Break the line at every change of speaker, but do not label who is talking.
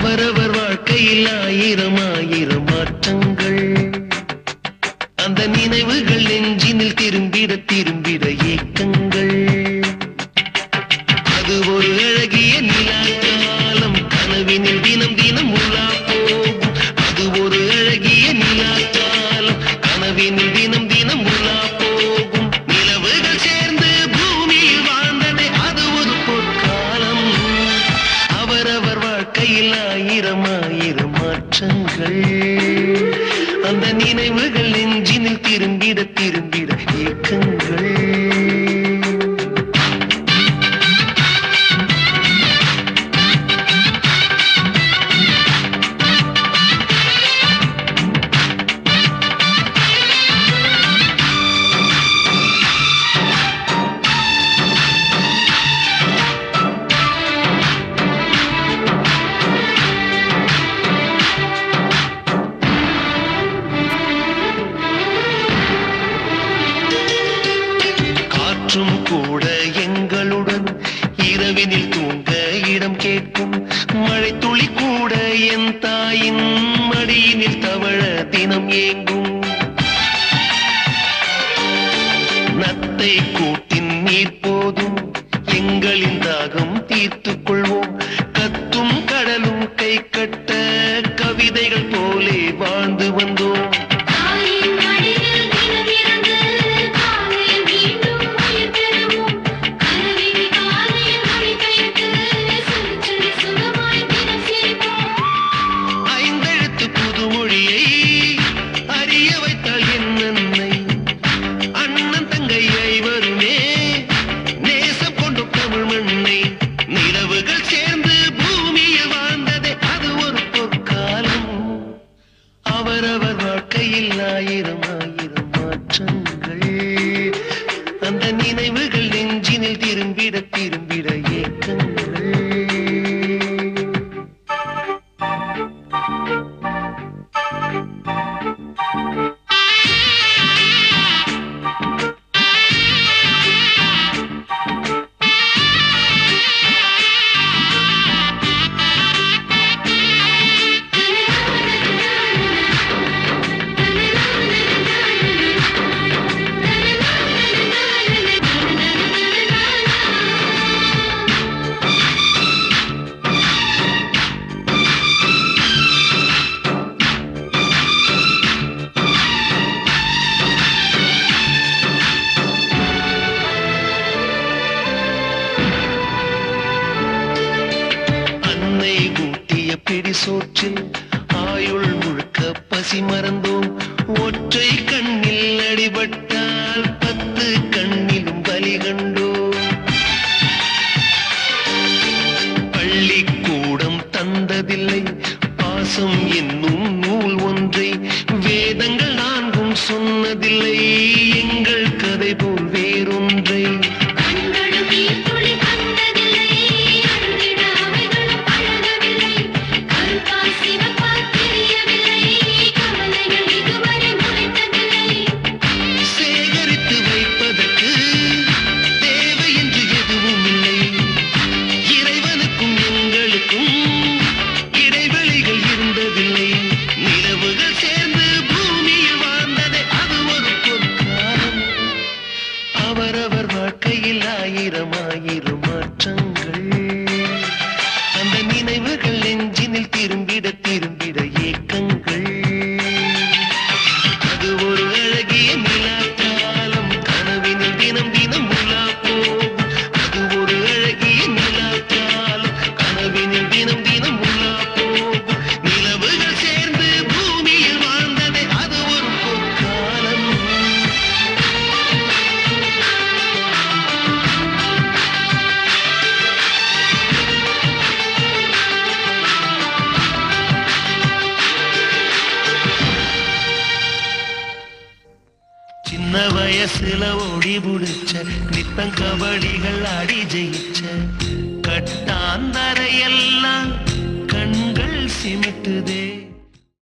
அவரவர் வாழ்க்கையில் ஆயிரம் ஆயிரம் மாற்றங்கள் அந்த நினைவுகள் நெஞ்சினில் திரும்பிட திரும்பிட ஏக்கங்கள் அது ஒரு அழகிய நிலாக்காலம் கனவினில் தினம் தினம் உலா போகும் அது ஒரு அழகிய நிலாக்காலம் கனவினில் தினம் தினம் உலா போகும் நிலவுகள் சேர்ந்து பூமியில் வாழ்ந்ததே அது ஒரு பொற்காலம் அவரவர் வாழ்க்கையில் ஆயிரம் ஆயிரம் மாற்றங்கள் அந்த நினைவுகள் நெஞ்சினில் திரும்பிட திரும்பிட ஏக்கங்கள் காற்றும் கூட எங்களுடன் இரவினில் தூங்க இடம் கேட்கும் மழை துளி கூட என் தாயின் மடியினில் தவழ தினம் ஏங்கும் நத்தை கூட்டின் நீர் போதும் எங்களின் தாகம் தீர்த்துக் கொள்வோம் கத்தும் கடலும் கை கட்ட கவிதைகள் போலே வாழ்ந்து வந்தோம்
தாயின் மடியில் தினம் இருந்து காலையில் மீண்டும் உயிர் பெறுவோம் கருவிழி காலையில் மொழி பெயர்த்து சுடு சுடு சுகமாய் தினம் சிரிப்போம்
ஐந்தெழுத்து புதுமொழியை அறிய வைத்தால் என் அன்னை அண்ணன் தங்கை ஐவருமே நேசம் கொண்டு தமிழ் மண்ணை நிலவுகள் சேர்ந்து பூமியில் வாழ்ந்ததே அது ஒரு பொற்காலம் அவரவர் வாழ்க்கையில் ஆயிரம் ஆயிரம் மாற்றங்கள் அந்த நினைவுகள் நெஞ்சினில் திரும்பிட திரும்பிட ஏக்கங்கள் அன்னை ஊட்டிய பிடி சோற்றில் ஆயுள் முழுக்க பசி மறந்தோம் ஒற்றை கண்ணில் அடிபட்டால் பத்து கண்ணிலும் பலி கண்டோம் பள்ளிக்கூடம் தந்ததில்லை பாசம் என்னும் நூல் ஒன்றை வேதங்கள் நான்கும் சொன்னதில்லை எங்கள் கதை போல் வேறொன்றை
கண்களும் நீர் துளி கண்டதில்லை அன்றிட அவைகளும் பழகவில்லை கருப்பாய் சிவப்பாய் தெரியவில்லை கவலைகள் இதுவரை முளைத்ததில்லை
சேகரித்து வைப்பதற்கு தேவை என்று எதுவும் இல்லை இறைவனுக்கும் எங்களுக்கும் இடைவெளிகள் இருந்ததில்லை நிலவுகள் சேர்ந்து பூமியில் வாழ்ந்ததே அது ஒரு பொற்காலம் அவரவர் வாழ்க்கையில் ஆயிரம் ஆயிரம் மாற்றங்கள் அந்த நினைவுகள் நெஞ்சினில் திரும்பிட திரும்பிட ஏக்கங்கள் அது ஒரு அழகிய நிலாக்காலம் கனவினில் தினம் தினம் உலா போகும் அது ஒரு அழகிய நிலாக்காலம் கனவினில் தினம் தினம் உலா போகும் நிலவுகள் சேர்ந்து பூமியில் வாழ்ந்ததே அது ஒரு பொற்காலம் சின்ன வயசுல ஓடி புடிச்ச நித்தம் கபடிகள் ஆடி ஜெயிச்ச கட்டாந்தரையெல்லாம் கண்கள் சிமிட்டுதே